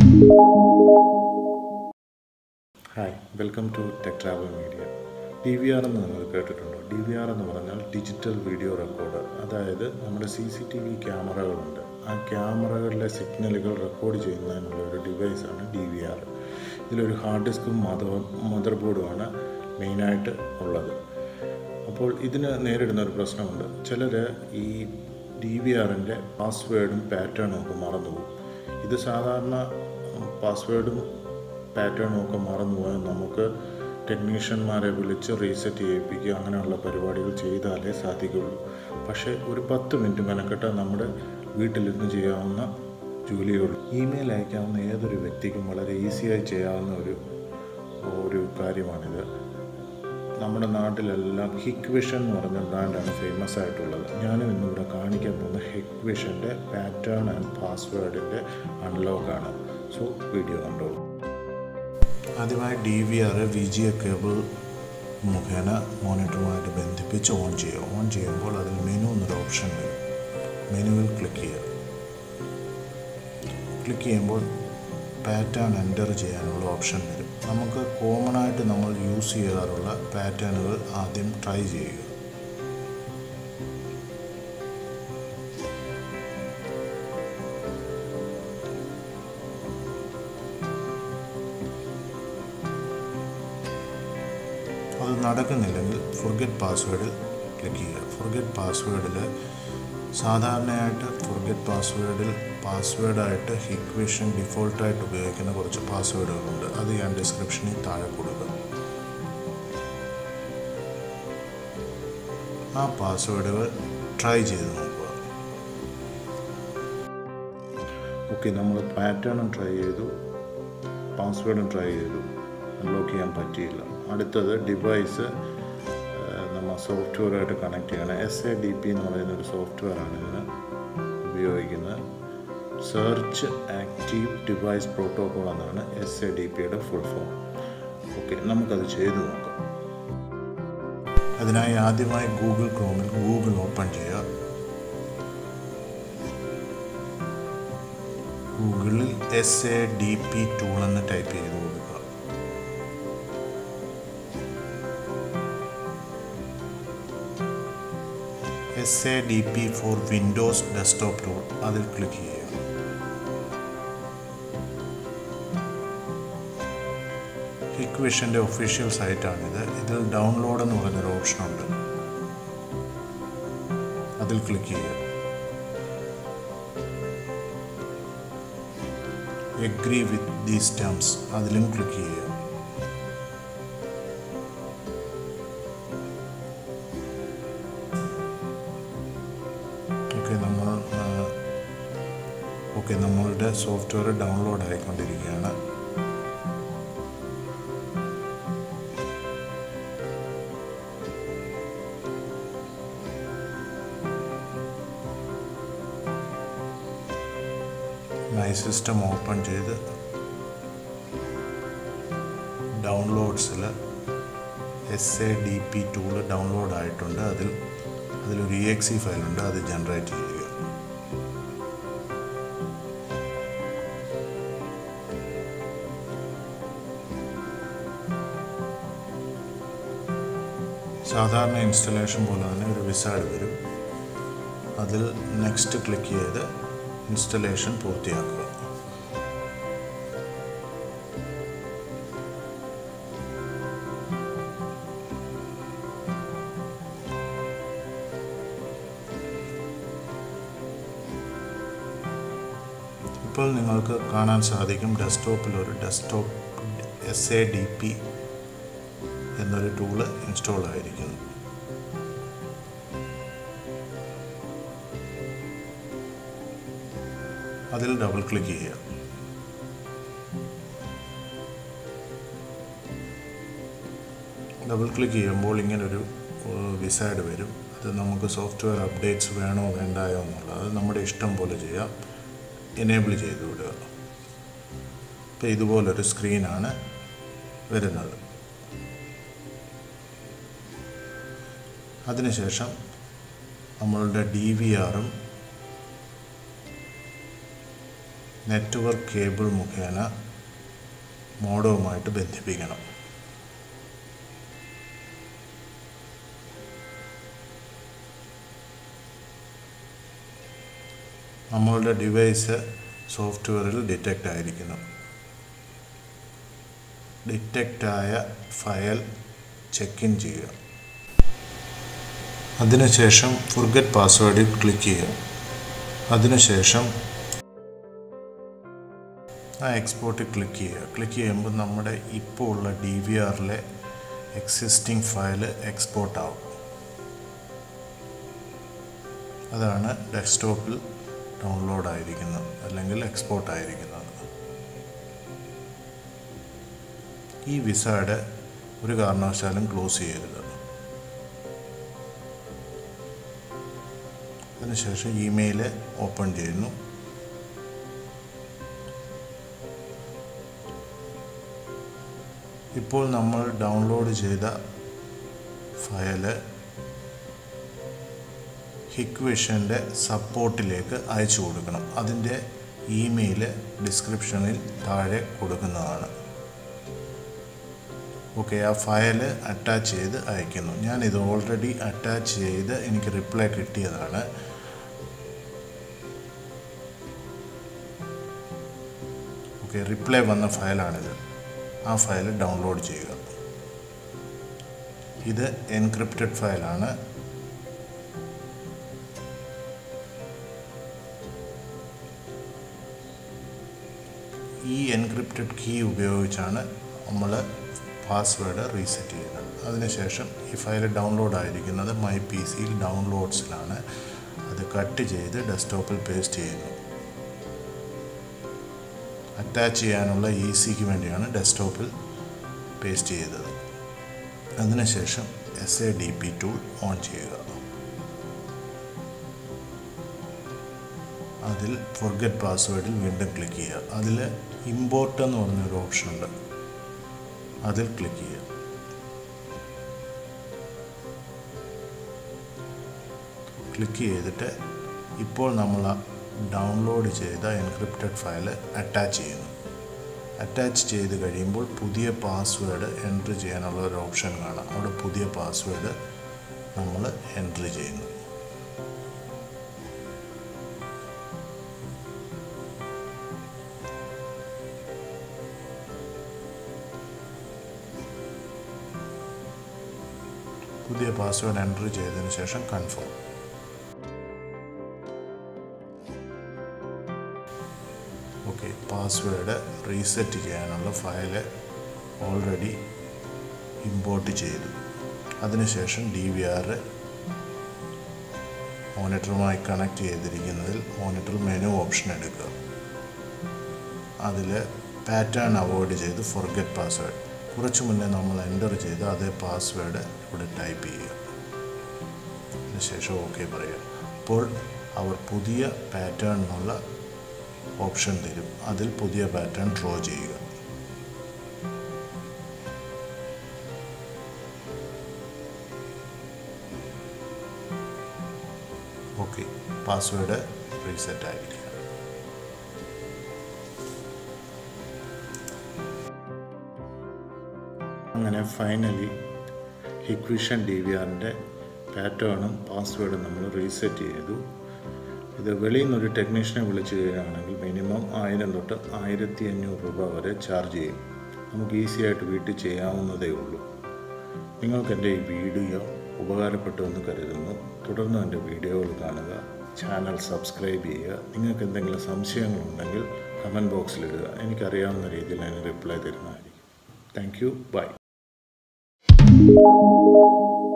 hi welcome to tech travel media D V R എന്ന് നിങ്ങൾ കേട്ടിട്ടുണ്ടോ ഡി വി ആർ എന്ന് പറഞ്ഞാൽ ഡിജിറ്റൽ വീഡിയോ റെക്കോർഡർ അതായത് നമ്മുടെ സി സി ടി വി ക്യാമറകളുണ്ട് ആ ക്യാമറകളിലെ സിഗ്നലുകൾ റെക്കോർഡ് ചെയ്യുന്നതിനുള്ള ഒരു ഡിവൈസാണ് ഡി വി ആർ ഇതിലൊരു ഹാർഡ് ഡിസ്കും മദർ മദർ ബോർഡുമാണ് മെയിനായിട്ട് ഉള്ളത് അപ്പോൾ ഇതിന് നേരിടുന്ന ഒരു പ്രശ്നമുണ്ട് ചിലർ ഈ ഡി വി ആറിൻ്റെ പാസ്വേഡും പാറ്റേണും ഒക്കെ മറന്നുപോകും ഇത് സാധാരണ പാസ്വേഡും പാറ്റേണും ഒക്കെ മറന്നുപോയാൽ നമുക്ക് ടെക്നീഷ്യന്മാരെ വിളിച്ച് റീസെറ്റ് ചെയ്യിപ്പിക്കുക അങ്ങനെയുള്ള പരിപാടികൾ ചെയ്താലേ സാധിക്കുള്ളൂ പക്ഷേ ഒരു പത്ത് മിനിറ്റ് മെനക്കെട്ടാൽ നമ്മുടെ വീട്ടിലിരുന്ന് ചെയ്യാവുന്ന ജോലിയുള്ളൂ ഇമെയിൽ അയക്കാവുന്ന ഏതൊരു വ്യക്തിക്കും വളരെ ഈസിയായി ചെയ്യാവുന്ന ഒരു ഒരു കാര്യമാണിത് നമ്മുടെ നാട്ടിലെല്ലാം ഹിക് വിഷൻ എന്ന് പറഞ്ഞ ബ്രാൻഡാണ് ഫേമസ് ആയിട്ടുള്ളത് ഞാനും ഇന്നിവിടെ കാണിക്കാൻ പോകുന്ന ഹിക് വിഷൻ്റെ പാറ്റേൺ ആൻഡ് പാസ്വേഡിൻ്റെ അൺലോക്കാണ് സോ വീഡിയോ കണ്ടോളൂ ആദ്യമായി D V R V G A cable മുഖേന മോണിറ്ററുമായിട്ട് ബന്ധിപ്പിച്ച് ഓൺ ചെയ്യുക ഓൺ ചെയ്യുമ്പോൾ അതിൽ മെനു എന്നൊരു ഓപ്ഷൻ വരും മെനുവിൽ ക്ലിക്ക് ചെയ്യുക ക്ലിക്ക് ചെയ്യുമ്പോൾ പാറ്റേൺ എൻ്റർ ചെയ്യാനുള്ള ഓപ്ഷൻ വരും നമുക്ക് കോമൺ ആയിട്ട് നമ്മൾ യൂസ് ചെയ്യാറുള്ള പാറ്റേണുകൾ ആദ്യം ട്രൈ ചെയ്യുക അത് നടക്കുന്നില്ലെങ്കിൽ ഫൊർഗെറ്റ് പാസ്വേഡിൽ ക്ലിക്ക് ചെയ്യുക ഫൊർഗെറ്റ് പാസ്വേഡിൽ സാധാരണയായിട്ട് ഫൊർഗെറ്റ് പാസ്വേഡിൽ പാസ്വേഡായിട്ട് ഹിക്വേഷൻ ഡിഫോൾട്ടായിട്ട് ഉപയോഗിക്കുന്ന കുറച്ച് പാസ്വേഡുകളുണ്ട് അത് ഞാൻ ഡിസ്ക്രിപ്ഷനിൽ താഴെ കൊടുക്കും ആ പാസ്വേഡുകൾ ട്രൈ ചെയ്ത് നോക്കുക ഓക്കെ നമ്മൾ പാറ്റേണും ട്രൈ ചെയ്തു പാസ്വേഡും ട്രൈ ചെയ്തു അൺലോക്ക് ചെയ്യാൻ പറ്റിയില്ല അടുത്തത് ഡിവൈസ് നമ്മൾ സോഫ്റ്റ്വെയറായിട്ട് കണക്ട് ചെയ്യണം എസ് എ ഡി പി എന്ന് പറയുന്ന ഒരു സോഫ്റ്റ്വെയർ ആണ് ഇതിന് ഉപയോഗിക്കുന്നത് സെർച്ച് ആക്റ്റീവ് ഡിവൈസ് പ്രോട്ടോകോൾ എന്നാണ് എസ് എ ഡി പിയുടെ ഫുൾ ഫോം ഓക്കെ നമുക്കത് ചെയ്തു നോക്കാം അതിനായി ആദ്യമായി ഗൂഗിൾ ക്രോമിൽ ഗൂഗിൾ ഓപ്പൺ ചെയ്യുക ഗൂഗിളിൽ S A D P tool എന്ന് ടൈപ്പ് ചെയ്ത് കൊടുക്കുക S A D P for Windows desktop tool അതിൽ ക്ലിക്ക് ചെയ്യുക ഹിക്വിഷൻ്റെ ഒഫീഷ്യൽ സൈറ്റാണിത് ഇതിൽ ഡൗൺലോഡ് എന്ന് പറഞ്ഞൊരു ഓപ്ഷനുണ്ട് അതിൽ ക്ലിക്ക് ചെയ്യുക എഗ്രി വിത്ത് ദീസ് ടേംസ് അതിലും ക്ലിക്ക് ചെയ്യുക ഓക്കെ നമ്മൾ ഓക്കെ നമ്മളുടെ സോഫ്റ്റ്വെയർ ഡൗൺലോഡ് ആയിക്കൊണ്ടിരിക്കുകയാണ് മൈ സിസ്റ്റം ഓപ്പൺ ചെയ്ത് ഡൗൺലോഡ്സിൽ S A D P tool download ആയിട്ടുണ്ട് അതിൽ അതിലൊരു ഇ എക്സ് ഇ ഫയലുണ്ട് അത് ജനറേറ്റ് ചെയ്യുക സാധാരണ ഇൻസ്റ്റലേഷൻ പോലെ തന്നെ ഒരു വിസാഡ് വരും അതിൽ നെക്സ്റ്റ് ക്ലിക്ക് ചെയ്ത് ഇൻസ്റ്റലേഷൻ പൂർത്തിയാക്കുക ഇപ്പോൾ നിങ്ങൾക്ക് കാണാൻ സാധിക്കും ഡെസ്ക്ടോപ്പിൽ ഒരു desktop S A D P എന്നൊരു ടൂള് ഇൻസ്റ്റാൾ ആയിരിക്കുന്നു അതിൽ ഡബിൾ ക്ലിക്ക് ചെയ്യുക ഡബിൾ ക്ലിക്ക് ചെയ്യുമ്പോൾ ഇങ്ങനൊരു വിസൈഡ് വരും അത് നമുക്ക് സോഫ്റ്റ്വെയർ അപ്ഡേറ്റ്സ് വേണോ വേണ്ടായോ എന്നുള്ളത് അത് നമ്മുടെ ഇഷ്ടം പോലെ ചെയ്യാം എനേബിൾ ചെയ്ത് വിടുക ഇപ്പോൾ ഇതുപോലൊരു സ്ക്രീനാണ് വരുന്നത് അതിനുശേഷം നമ്മളുടെ ഡി വി ആറും നെറ്റ്വർക്ക് കേബിൾ മുഖേന മോഡവുമായിട്ട് ബന്ധിപ്പിക്കണം നമ്മളുടെ ഡിവൈസ് സോഫ്റ്റ്വെയറിൽ ഡിറ്റക്റ്റ് ആയിരിക്കുന്നു ഡിറ്റക്റ്റായ ഫയൽ ചെക്ക് ഇൻ ചെയ്യുക അതിനുശേഷം ഫുർഗറ്റ് പാസ്വേഡിൽ ക്ലിക്ക് ചെയ്യുക അതിനുശേഷം ആ എക്സ്പോർട്ടിൽ ക്ലിക്ക് ചെയ്യുക ക്ലിക്ക് ചെയ്യുമ്പോൾ നമ്മുടെ ഇപ്പോൾ ഉള്ള ഡി വി ആറിലെ എക്സിസ്റ്റിംഗ് ഫയൽ എക്സ്പോർട്ട് ആവും അതാണ് ഡെസ്ക്ടോപ്പിൽ ഡൗൺലോഡ് ആയിരിക്കുന്നത് അല്ലെങ്കിൽ എക്സ്പോർട്ട് ആയിരിക്കുന്നത് ഈ വിസാഡ് ഒരു കാരണവശാലും ക്ലോസ് ചെയ്യരുത് അതിനുശേഷം ഇമെയിൽ ഓപ്പൺ ചെയ്യുന്നു ഇപ്പോൾ നമ്മൾ ഡൗൺലോഡ് ചെയ്ത ഫയല് ഹിക്വിഷൻ്റെ സപ്പോർട്ടിലേക്ക് അയച്ചു കൊടുക്കണം അതിൻ്റെ ഇമെയിൽ ഡിസ്ക്രിപ്ഷനിൽ താഴെ കൊടുക്കുന്നതാണ് ഓക്കെ ആ ഫയൽ അറ്റാച്ച് ചെയ്ത് അയക്കുന്നു ഞാൻ ഇത് ഓൾറെഡി അറ്റാച്ച് ചെയ്ത് എനിക്ക് റിപ്ലൈ കിട്ടിയതാണ് ഓക്കെ റിപ്ലൈ വന്ന ഫയലാണിത് ആ ഫയൽ ഡൗൺലോഡ് ചെയ്യുക ഇത് എൻക്രിപ്റ്റഡ് ഫയലാണ് ഈ എൻക്രിപ്റ്റഡ് കീ ഉപയോഗിച്ചാണ് നമ്മൾ പാസ്വേഡ് റീസെറ്റ് ചെയ്യുന്നത് അതിനുശേഷം ഈ ഫയൽ ഡൗൺലോഡ് ആയിരിക്കുന്നത് മൈ പി സിയിൽ ഡൗൺലോഡ്സിലാണ് അത് കട്ട് ചെയ്ത് ഡെസ്ക്ടോപ്പിൽ പേസ്റ്റ് ചെയ്യുന്നു അറ്റാച്ച് ചെയ്യാനുള്ള ഇ സിക്ക് വേണ്ടിയാണ് ഡെസ്ക്ടോപ്പിൽ പേസ്റ്റ് ചെയ്തത് അതിനുശേഷം S A D P tool on ചെയ്യുക അതിൽ ഫൊർഗറ്റ് പാസ്വേഡിൽ വീണ്ടും ക്ലിക്ക് ചെയ്യുക അതിൽ ഇമ്പോർട്ട് എന്ന് പറഞ്ഞൊരു ഓപ്ഷൻ ഉണ്ട് അതിൽ ക്ലിക്ക് ചെയ്യുക ക്ലിക്ക് ചെയ്തിട്ട് ഇപ്പോൾ നമ്മൾ ഡൗൺലോഡ് ചെയ്ത എൻക്രിപ്റ്റഡ് ഫയൽ അറ്റാച്ച് ചെയ്യുന്നു അറ്റാച്ച് ചെയ്ത് കഴിയുമ്പോൾ പുതിയ പാസ്വേഡ് എൻട്രി ചെയ്യാനുള്ള ഒരു ഓപ്ഷൻ കാണാം അവിടെ പുതിയ പാസ്വേഡ് നമ്മൾ എൻട്രി ചെയ്യുന്നു പുതിയ പാസ്വേഡ് എൻട്രി ചെയ്തതിന് ശേഷം കൺഫേം ഓക്കെ പാസ്വേഡ് റീസെറ്റ് ചെയ്യാനുള്ള ഫയല് ഓൾറെഡി ഇമ്പോർട്ട് ചെയ്തു അതിനുശേഷം ഡി വി ആർ മോണിറ്ററുമായി കണക്ട് ചെയ്തിരിക്കുന്നതിൽ മോണിറ്റർ മെനു ഓപ്ഷൻ എടുക്കുക അതിൽ പാറ്റേൺ അവോയ്ഡ് ചെയ്ത് ഫൊർഗറ്റ് പാസ്വേഡ് കുറച്ച് മുന്നേ നമ്മൾ എൻ്റർ ചെയ്ത അതേ പാസ്വേഡ് ഇവിടെ ടൈപ്പ് ചെയ്യുക അതിനുശേഷം ഓക്കെ പറയുക അപ്പോൾ അവർ പുതിയ പാറ്റേണിനുള്ള ഓപ്ഷൻ തരും അതിൽ പുതിയ പാറ്റേൺ ഡ്രോ ചെയ്യുക ഓക്കെ പാസ്വേഡ് റീസെറ്റ് ആയിരിക്കും അങ്ങനെ ഫൈനലി ഹിക്വിഷൻ ഡി വി ആറിൻ്റെ പാറ്റേണും പാസ്വേഡും നമ്മൾ റീസെറ്റ് ചെയ്തു ഇത് വെളിയിൽ നിന്നൊരു ടെക്നീഷ്യനെ വിളിച്ചു കഴിയുകയാണെങ്കിൽ മിനിമം ആയിരം തൊട്ട് ആയിരത്തി അഞ്ഞൂറ് രൂപ വരെ ചാർജ് ചെയ്യും നമുക്ക് ഈസി ആയിട്ട് വീട്ടിൽ ചെയ്യാവുന്നതേ ഉള്ളൂ നിങ്ങൾക്ക് എൻ്റെ ഈ വീഡിയോ ഉപകാരപ്പെട്ടു എന്ന് കരുതുന്നു തുടർന്ന് എൻ്റെ വീഡിയോകൾ കാണുക ചാനൽ സബ്സ്ക്രൈബ് ചെയ്യുക നിങ്ങൾക്ക് എന്തെങ്കിലും സംശയങ്ങളുണ്ടെങ്കിൽ കമൻറ്റ് ബോക്സിലിടുക എനിക്കറിയാവുന്ന രീതിയിൽ ഞാൻ റിപ്ലൈ തരുന്നതായിരിക്കും താങ്ക് യു ബൈ